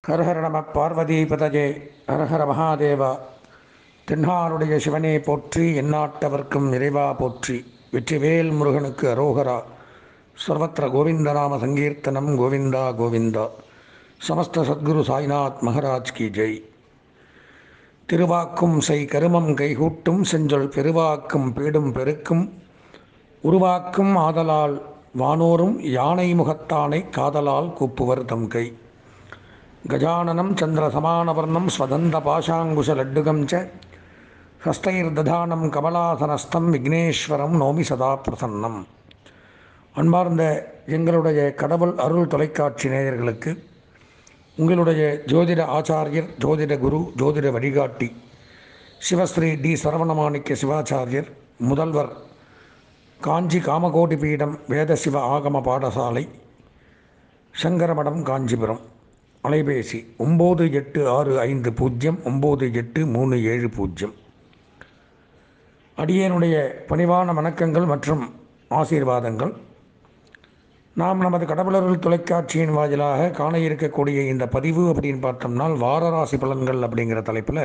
ஹரஹர நம பார்வதி பதஜே ஹரஹர மகாதேவா தென்னாருடைய சிவனே போற்றி எந்நாட்டவர்க்கும் இறைவா போற்றி வெற்றிவேல் முருகனுக்கு அரோகரா சர்வத்திர கோவிந்தநாம சங்கீர்த்தனம் கோவிந்தா கோவிந்தா சமஸ்த சத்குரு சாய்நாத் மகராஜ் கி ஜெய் திருவாக்கும் செய் கருமம் கைகூட்டும் செஞ்சொல் பெருவாக்கும் பீடும் பெருக்கும் உருவாக்கும் ஆதலால் வானோரும் யானை முகத்தானை காதலால் கூப்புவர் தம் கை கஜானனம் சந்திர சமானவர்ணம் ஸ்வதந்த பாஷாங்குஷ லட்டுகம் ச ஹஸ்தைர்ததானம் கமலாசனஸ்தம் விக்னேஸ்வரம் நோமி சதா பிரசன்னம் அன்பார்ந்த எங்களுடைய கடவுள் அருள் தொலைக்காட்சி நேயர்களுக்கு உங்களுடைய ஜோதிட ஆச்சாரியர் ஜோதிட குரு ஜோதிட வழிகாட்டி சிவஸ்ரீ டி சரவணமாணிக்க சிவாச்சாரியர் முதல்வர் காஞ்சி காமகோடி பீடம் வேதசிவ ஆகம பாடசாலை சங்கரமடம் காஞ்சிபுரம் அலைபேசி ஒம்பது எட்டு ஆறு ஐந்து பூஜ்ஜியம் ஒம்பது எட்டு மூணு ஏழு பூஜ்ஜியம் அடியனுடைய பணிவான வணக்கங்கள் மற்றும் ஆசீர்வாதங்கள் நாம் நமது கடவுளர்கள் தொலைக்காட்சியின் வாயிலாக காண இருக்கக்கூடிய இந்த பதிவு அப்படின்னு பார்த்தோம்னால் வாரராசி பலன்கள் அப்படிங்கிற தலைப்பில்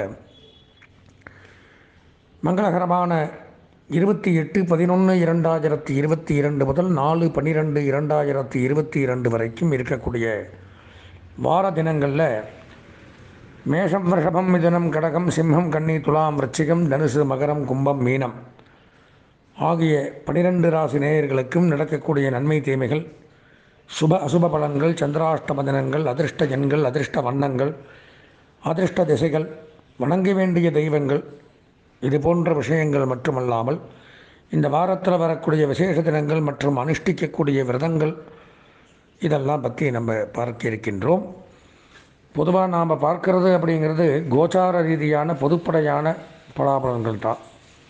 மங்களகரமான இருபத்தி எட்டு பதினொன்று இரண்டாயிரத்தி இருபத்தி இரண்டு முதல் நாலு பன்னிரெண்டு இரண்டாயிரத்தி இருபத்தி இரண்டு வரைக்கும் இருக்கக்கூடிய வார தினங்களில் மேஷம் ரிஷபம் மிதுனம் கடகம் சிம்மம் கன்னி துலாம் விருச்சிகம் தனுசு மகரம் கும்பம் மீனம் ஆகிய பனிரெண்டு ராசி நேயர்களுக்கும் நடக்கக்கூடிய நன்மை தீமைகள் சுப அசுப பலன்கள் சந்திராஷ்டம தினங்கள் அதிர்ஷ்ட எண்கள் அதிர்ஷ்ட வண்ணங்கள் அதிர்ஷ்ட திசைகள் வணங்க வேண்டிய தெய்வங்கள் இது போன்ற விஷயங்கள் மட்டுமல்லாமல் இந்த வாரத்தில் வரக்கூடிய விசேஷ தினங்கள் மற்றும் அனுஷ்டிக்கக்கூடிய விரதங்கள் இதெல்லாம் பற்றி நம்ம பார்க்க இருக்கின்றோம் பொதுவாக நாம் பார்க்கறது அப்படிங்கிறது கோச்சார ரீதியான பொதுப்படையான பலாபலன்கள் தான்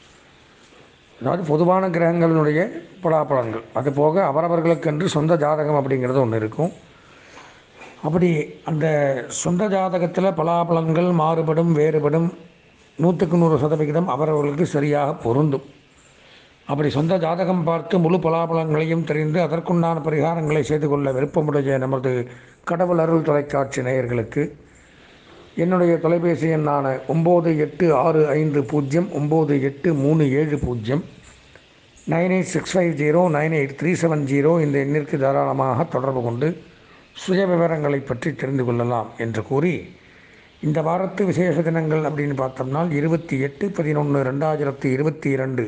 அதாவது பொதுவான கிரகங்களினுடைய பலாபலன்கள் அது போக அவரவர்களுக்கென்று சொந்த ஜாதகம் அப்படிங்கிறது ஒன்று இருக்கும் அப்படி அந்த சொந்த ஜாதகத்தில் பலாபலன்கள் மாறுபடும் வேறுபடும் நூற்றுக்கு நூறு சதவிகிதம் அவரவர்களுக்கு சரியாக பொருந்தும் அப்படி சொந்த ஜாதகம் பார்த்து முழு பலாபலங்களையும் தெரிந்து அதற்குண்டான பரிகாரங்களை செய்து கொள்ள விருப்பமுடைய நமது கடவுள் அருள் தொலைக்காட்சி நேயர்களுக்கு என்னுடைய தொலைபேசி எண்ணான ஒம்பது எட்டு ஆறு ஐந்து பூஜ்ஜியம் ஒம்பது எட்டு மூணு ஏழு பூஜ்ஜியம் nine eight six five zero nine eight three seven zero இந்த எண்ணிற்கு தாராளமாக தொடர்பு கொண்டு சுய விவரங்களை பற்றி தெரிந்து கொள்ளலாம் என்று கூறி இந்த வாரத்து விசேஷ தினங்கள் அப்படின்னு பார்த்தோம்னா இருபத்தி எட்டு பதினொன்று ரெண்டாயிரத்தி இருபத்தி இரண்டு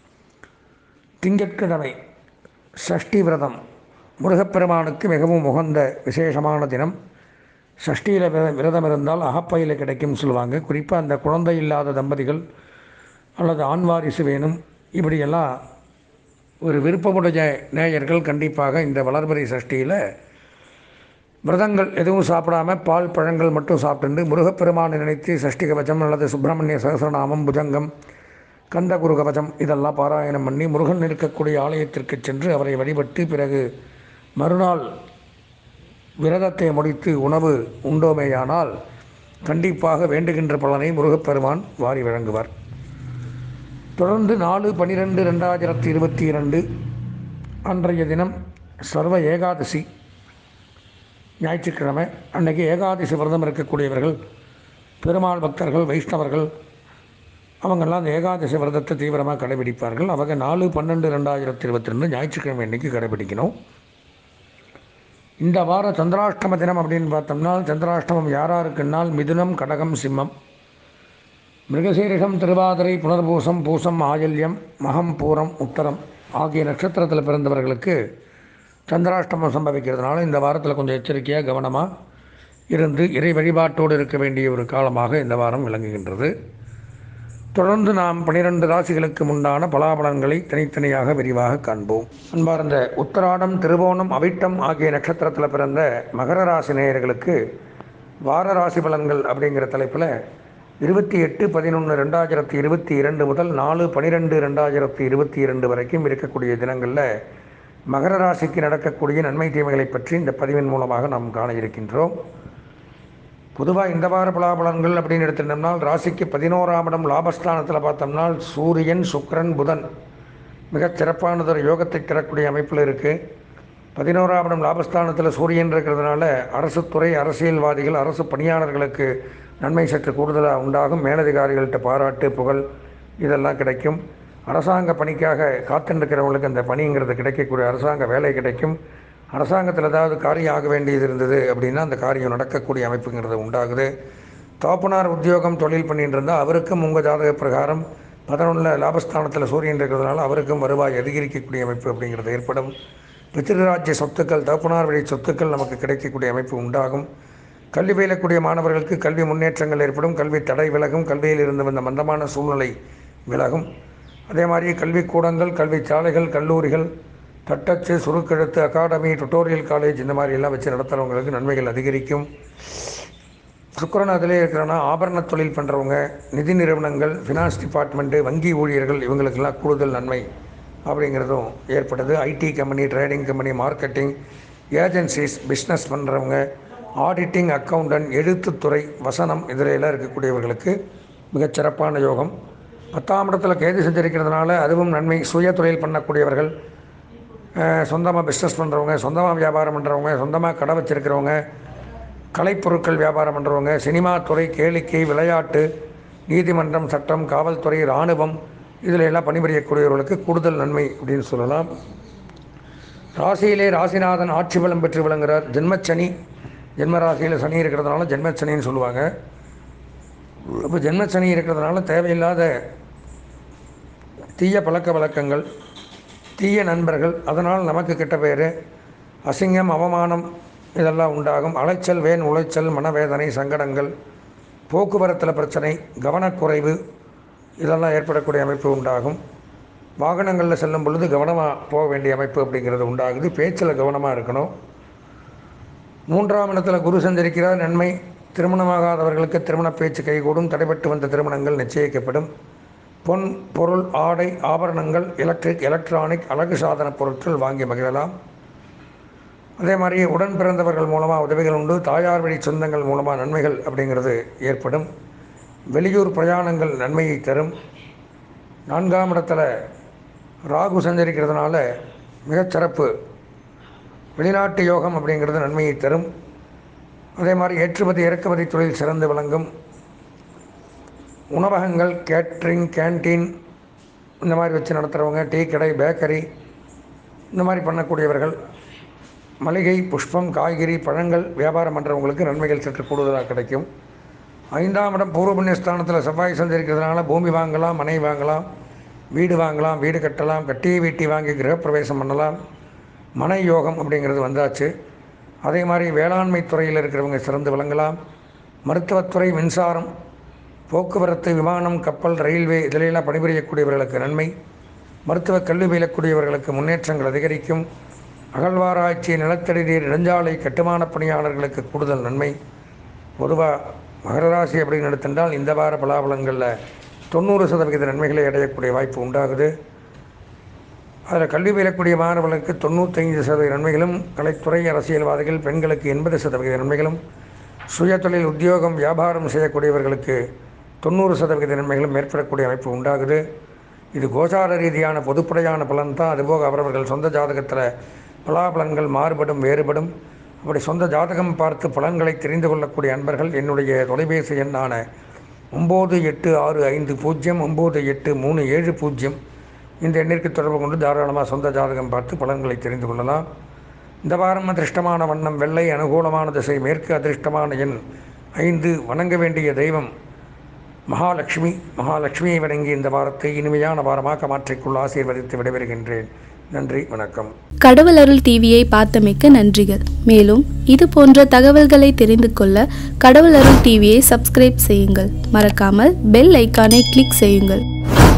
திங்கட்கிழமை சஷ்டி விரதம் முருகப்பெருமானுக்கு மிகவும் உகந்த விசேஷமான தினம் சஷ்டியில் விரதம் இருந்தால் அகப்பையில் கிடைக்கும்னு சொல்லுவாங்க குறிப்பாக அந்த குழந்தை இல்லாத தம்பதிகள் அல்லது ஆண் வாரிசு வேணும் இப்படியெல்லாம் ஒரு விருப்பமுடைய நேயர்கள் கண்டிப்பாக இந்த வளர்பறை சஷ்டியில் விரதங்கள் எதுவும் சாப்பிடாம பால் பழங்கள் மட்டும் சாப்பிட்டு முருகப்பெருமானை நினைத்து சஷ்டி கவச்சம் அல்லது சுப்பிரமணிய சகசரநாமம் புஜங்கம் கந்தகுரு கவச்சம் இதெல்லாம் பாராயணம் பண்ணி முருகன் இருக்கக்கூடிய ஆலயத்திற்கு சென்று அவரை வழிபட்டு பிறகு மறுநாள் விரதத்தை முடித்து உணவு உண்டோமேயானால் கண்டிப்பாக வேண்டுகின்ற பலனை முருகப்பெருமான் வாரி வழங்குவார் தொடர்ந்து நாலு பன்னிரெண்டு ரெண்டாயிரத்தி இருபத்தி இரண்டு அன்றைய தினம் சர்வ ஏகாதசி ஞாயிற்றுக்கிழமை அன்றைக்கி ஏகாதசி விரதம் இருக்கக்கூடியவர்கள் பெருமாள் பக்தர்கள் வைஷ்ணவர்கள் அவங்கெல்லாம் அந்த ஏகாதசி விரதத்தை தீவிரமாக கடைபிடிப்பார்கள் அவங்க நாலு பன்னெண்டு ரெண்டாயிரத்தி இருபத்தி ரெண்டு ஞாயிற்றுக்கிழமை அன்றைக்கி கடைபிடிக்கணும் இந்த வார சந்திராஷ்டம தினம் அப்படின்னு பார்த்தோம்னா சந்திராஷ்டமம் யாராருக்குன்னால் மிதுனம் கடகம் சிம்மம் மிருகசீரிஷம் திருவாதிரை புனர்பூசம் பூசம் ஆயல்யம் மகம் பூரம் உத்தரம் ஆகிய நட்சத்திரத்தில் பிறந்தவர்களுக்கு சந்திராஷ்டமம் சம்பவிக்கிறதுனால இந்த வாரத்தில் கொஞ்சம் எச்சரிக்கையாக கவனமாக இருந்து இறை வழிபாட்டோடு இருக்க வேண்டிய ஒரு காலமாக இந்த வாரம் விளங்குகின்றது தொடர்ந்து நாம் பனிரெண்டு ராசிகளுக்கு உண்டான பலாபலன்களை தனித்தனியாக விரிவாக காண்போம் அன்பார்ந்த உத்தராடம் திருவோணம் அவிட்டம் ஆகிய நட்சத்திரத்தில் பிறந்த மகர ராசி நேயர்களுக்கு வார ராசி பலன்கள் அப்படிங்கிற தலைப்பில் இருபத்தி எட்டு பதினொன்று ரெண்டாயிரத்தி இருபத்தி இரண்டு முதல் நாலு பனிரெண்டு ரெண்டாயிரத்தி இருபத்தி இரண்டு வரைக்கும் இருக்கக்கூடிய தினங்களில் மகர ராசிக்கு நடக்கக்கூடிய நன்மை தீமைகளை பற்றி இந்த பதிவின் மூலமாக நாம் காண இருக்கின்றோம் பொதுவாக இந்த வார பலாபலன்கள் அப்படின்னு எடுத்துட்டோம்னா ராசிக்கு பதினோராம் இடம் லாபஸ்தானத்தில் பார்த்தோம்னா சூரியன் சுக்கரன் புதன் மிகச் சிறப்பானதொரு யோகத்தை தரக்கூடிய அமைப்பில் இருக்குது பதினோராம் இடம் லாபஸ்தானத்தில் சூரியன் இருக்கிறதுனால அரசு துறை அரசியல்வாதிகள் அரசு பணியாளர்களுக்கு நன்மை சற்று கூடுதலாக உண்டாகும் மேலதிகாரிகள்கிட்ட பாராட்டு புகழ் இதெல்லாம் கிடைக்கும் அரசாங்க பணிக்காக காத்துருக்கிறவங்களுக்கு அந்த பணிங்கிறது கிடைக்கக்கூடிய அரசாங்க வேலை கிடைக்கும் அரசாங்கத்தில் ஏதாவது காரியம் ஆக வேண்டியது இருந்தது அப்படின்னா அந்த காரியம் நடக்கக்கூடிய அமைப்புங்கிறது உண்டாகுது தோப்பனார் உத்தியோகம் தொழில் பண்ணிட்டு இருந்தால் அவருக்கும் உங்கள் ஜாதக பிரகாரம் பதினொன்றில் லாபஸ்தானத்தில் சூரியன் இருக்கிறதுனால அவருக்கும் வருவாய் அதிகரிக்கக்கூடிய அமைப்பு அப்படிங்கிறது ஏற்படும் பித்திருராஜ்ய சொத்துக்கள் தகப்பனார் வழி சொத்துக்கள் நமக்கு கிடைக்கக்கூடிய அமைப்பு உண்டாகும் கல்வி பயிலக்கூடிய மாணவர்களுக்கு கல்வி முன்னேற்றங்கள் ஏற்படும் கல்வி தடை விலகும் கல்வியில் இருந்து வந்த மந்தமான சூழ்நிலை விலகும் அதே மாதிரி கல்விக்கூடங்கள் கல்வி சாலைகள் கல்லூரிகள் தட்டச்சு சுருக்கெழுத்து அகாடமி டுட்டோரியல் காலேஜ் இந்த மாதிரி எல்லாம் வச்சு நடத்துகிறவங்களுக்கு நன்மைகள் அதிகரிக்கும் சுக்கரன் அதிலே இருக்கிறனா ஆபரண தொழில் பண்ணுறவங்க நிதி நிறுவனங்கள் ஃபினான்ஸ் டிபார்ட்மெண்ட்டு வங்கி ஊழியர்கள் இவங்களுக்கெல்லாம் கூடுதல் நன்மை அப்படிங்கிறதும் ஏற்படுது IT company trading company marketing agencies business பண்ணுறவங்க ஆடிட்டிங் அக்கௌண்டன்ட் எழுத்துத்துறை வசனம் இதில் எல்லாம் இருக்கக்கூடியவர்களுக்கு மிகச்சிறப்பான யோகம் பத்தாம் இடத்துல கேது செஞ்சிருக்கிறதுனால அதுவும் நன்மை சுய தொழில் பண்ணக்கூடியவர்கள் சொந்தமாக பிஸ்னஸ் பண்ணுறவங்க சொந்தமாக வியாபாரம் பண்ணுறவங்க சொந்தமாக கடை வச்சுருக்கிறவங்க கலைப்பொருட்கள் வியாபாரம் பண்ணுறவங்க சினிமா துறை கேளிக்கை விளையாட்டு நீதிமன்றம் சட்டம் காவல்துறை இராணுவம் இதில் எல்லாம் பணிபுரியக்கூடியவர்களுக்கு கூடுதல் நன்மை அப்படின்னு சொல்லலாம் ராசியிலே ராசிநாதன் ஆட்சி பலம் பெற்று விளங்குகிறார் ஜென்மச்சனி ஜென்ம ராசியில் சனி இருக்கிறதுனால ஜென்மச்சனின்னு சொல்லுவாங்க இப்போ ஜென்மச்சனி இருக்கிறதுனால தேவையில்லாத தீய பழக்க வழக்கங்கள் தீய நண்பர்கள் அதனால் நமக்கு கெட்ட பேர் அசிங்கம் அவமானம் இதெல்லாம் உண்டாகும் அலைச்சல் வேன் உளைச்சல் மனவேதனை சங்கடங்கள் போக்குவரத்தில் பிரச்சனை கவனக்குறைவு இதெல்லாம் ஏற்படக்கூடிய அமைப்பு உண்டாகும் வாகனங்களில் செல்லும் பொழுது கவனமாக போக வேண்டிய அமைப்பு அப்படிங்கிறது உண்டாகுது பேச்சில் கவனமாக இருக்கணும் மூன்றாம் இடத்துல குரு சஞ்சரிக்கிறார் நன்மை திருமணமாகாதவர்களுக்கு திருமண பேச்சு கைகூடும் தடைபட்டு வந்த திருமணங்கள் நிச்சயிக்கப்படும் பொன் பொருள் ஆடை ஆபரணங்கள் எலக்ட்ரிக் எலக்ட்ரானிக் அழகு சாதன பொருட்கள் வாங்கி மகிழலாம் அதே மாதிரி உடன் பிறந்தவர்கள் மூலமாக உதவிகள் உண்டு தாயார் வழி சொந்தங்கள் மூலமாக நன்மைகள் அப்படிங்கிறது ஏற்படும் வெளியூர் பிரயாணங்கள் நன்மையை தரும் நான்காம் இடத்துல ராகு சஞ்சரிக்கிறதுனால மிகச்சிறப்பு வெளிநாட்டு யோகம் அப்படிங்கிறது நன்மையை தரும் அதே மாதிரி ஏற்றுமதி இறக்குமதி தொழில் சிறந்து விளங்கும் உணவகங்கள் கேட்ரிங் கேன்டீன் இந்த மாதிரி வச்சு நடத்துகிறவங்க டீ கடை பேக்கரி இந்த மாதிரி பண்ணக்கூடியவர்கள் மளிகை புஷ்பம் காய்கறி பழங்கள் வியாபாரம் பண்ணுறவங்களுக்கு நன்மைகள் சற்று கூடுதலாக கிடைக்கும் ஐந்தாம் இடம் பூர்வ புண்ணியஸ்தானத்தில் செவ்வாய் சந்திருக்கிறதுனால பூமி வாங்கலாம் மனை வாங்கலாம் வீடு வாங்கலாம் வீடு கட்டலாம் கட்டி வீட்டி வாங்கி கிரகப்பிரவேசம் பண்ணலாம் மனை யோகம் அப்படிங்கிறது வந்தாச்சு அதே மாதிரி வேளாண்மை துறையில் இருக்கிறவங்க சிறந்து விளங்கலாம் மருத்துவத்துறை மின்சாரம் போக்குவரத்து விமானம் கப்பல் ரயில்வே இதிலெல்லாம் பணிபுரியக்கூடியவர்களுக்கு நன்மை மருத்துவ கல்வி பயிலக்கூடியவர்களுக்கு முன்னேற்றங்கள் அதிகரிக்கும் அகழ்வாராய்ச்சி நிலத்தடி நீர் நெடுஞ்சாலை கட்டுமான பணியாளர்களுக்கு கூடுதல் நன்மை பொதுவாக மகர ராசி அப்படின்னு எடுத்துட்டால் இந்த வார பலாபலங்களில் தொண்ணூறு சதவிகித நன்மைகளை அடையக்கூடிய வாய்ப்பு உண்டாகுது அதில் கல்வி பயிலக்கூடிய மாணவர்களுக்கு தொண்ணூத்தைந்து சதவீத நன்மைகளும் கலைத்துறை அரசியல்வாதிகள் பெண்களுக்கு எண்பது சதவிகித நன்மைகளும் சுயதொழில் உத்தியோகம் வியாபாரம் செய்யக்கூடியவர்களுக்கு தொண்ணூறு சதவிகித நன்மைகளும் ஏற்படக்கூடிய அமைப்பு உண்டாகுது இது கோசார ரீதியான பொதுப்படையான பலன் தான் அதுபோக அவரவர்கள் சொந்த ஜாதகத்தில் பலாபலன்கள் மாறுபடும் வேறுபடும் அப்படி சொந்த ஜாதகம் பார்த்து பலன்களை தெரிந்து கொள்ளக்கூடிய அன்பர்கள் என்னுடைய தொலைபேசி எண்ணான ஒம்பது எட்டு ஆறு ஐந்து பூஜ்ஜியம் ஒம்பது எட்டு மூணு ஏழு பூஜ்ஜியம் இந்த எண்ணிற்கு தொடர்பு கொண்டு தாராளமாக சொந்த ஜாதகம் பார்த்து பலன்களை தெரிந்து கொள்ளலாம் இந்த வாரம் அதிர்ஷ்டமான வண்ணம் வெள்ளை அனுகூலமான திசை மேற்கு அதிர்ஷ்டமான எண் ஐந்து வணங்க வேண்டிய தெய்வம் மகாலட்சுமி மகாலட்சுமியை வணங்கி இந்த வாரத்தை இனிமையான வாரமாக மாற்றிக்கொள்ள ஆசீர்வதித்து விடைபெறுகின்றேன் நன்றி வணக்கம் கடவுள் அருள் டிவியை பார்த்தமைக்க நன்றிகள் மேலும் இது போன்ற தகவல்களை தெரிந்து கொள்ள கடவுள் அருள் டிவியை சப்ஸ்கிரைப் செய்யுங்கள் மறக்காமல் பெல் ஐக்கானை கிளிக் செய்யுங்கள்